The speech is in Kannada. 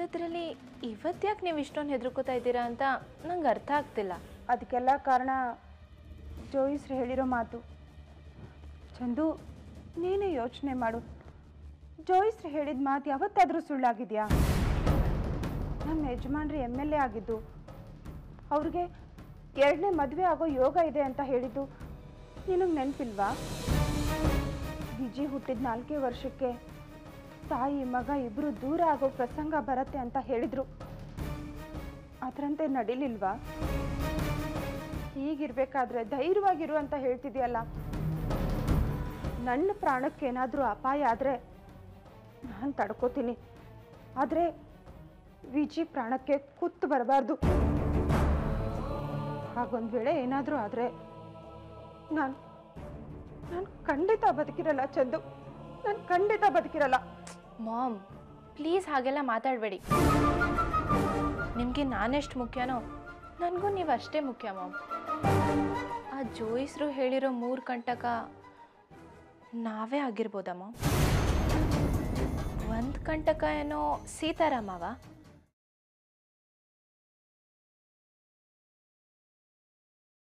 ಅಂಥದ್ರಲ್ಲಿ ಇವತ್ತ್ಯಾಕೆ ನೀವು ಇಷ್ಟೊಂದು ಹೆದರ್ಕೋತಾ ಇದ್ದೀರಾ ಅಂತ ನಂಗೆ ಅರ್ಥ ಆಗ್ತಿಲ್ಲ ಅದಕ್ಕೆಲ್ಲ ಕಾರಣ ಜೋಯಿಸ್ರು ಹೇಳಿರೋ ಮಾತು ಚಂದು ನೀನೇ ಯೋಚನೆ ಮಾಡು ಜೋಯಿಸ್ರು ಹೇಳಿದ ಮಾತು ಯಾವತ್ತಾದರೂ ಸುಳ್ಳಾಗಿದೆಯಾ ನಮ್ಮ ಯಜಮಾನ್ರು ಎಮ್ ಎಲ್ ಎ ಆಗಿದ್ದು ಅವ್ರಿಗೆ ಎರಡನೇ ಮದುವೆ ಆಗೋ ಯೋಗ ಇದೆ ಅಂತ ಹೇಳಿದ್ದು ನಿನಗೆ ನೆನಪಿಲ್ವಾ ವಿಜಿ ಹುಟ್ಟಿದ ನಾಲ್ಕೇ ವರ್ಷಕ್ಕೆ ತಾಯಿ ಮಗ ಇಬ್ಬರು ದೂರ ಆಗೋ ಪ್ರಸಂಗ ಬರತ್ತೆ ಅಂತ ಹೇಳಿದ್ರು ಅದರಂತೆ ನಡೀಲಿಲ್ವಾ ಹೀಗಿರ್ಬೇಕಾದ್ರೆ ಧೈರ್ಯವಾಗಿರು ಅಂತ ಹೇಳ್ತಿದ್ಯಲ್ಲ ನನ್ನ ಪ್ರಾಣಕ್ಕೇನಾದರೂ ಅಪಾಯ ಆದರೆ ನಾನು ತಡ್ಕೋತೀನಿ ಆದರೆ ವಿಜಿ ಪ್ರಾಣಕ್ಕೆ ಕುತ್ತು ಬರಬಾರ್ದು ಹಾಗೊಂದು ವೇಳೆ ಏನಾದರೂ ಆದರೆ ನಾನು ನಾನು ಖಂಡಿತ ಬದುಕಿರಲ್ಲ ಚಂದು ನಾನು ಖಂಡಿತ ಬದುಕಿರಲ್ಲ ಮಾಮ್ ಪ್ಲೀಸ್ ಹಾಗೆಲ್ಲ ಮಾತಾಡಬೇಡಿ ನಿಮಗೆ ನಾನೆಷ್ಟು ಮುಖ್ಯನೋ ನನಗೂ ನೀವು ಅಷ್ಟೇ ಮುಖ್ಯ ಮಾಮ್ ಆ ಜೋಯಿಸ್ರು ಹೇಳಿರೋ ಮೂರು ಕಂಟಕ ನಾವೇ ಆಗಿರ್ಬೋದಾ ಮಾಮ್ ಒಂದು ಕಂಟಕ ಏನೋ ಸೀತಾರಾಮವ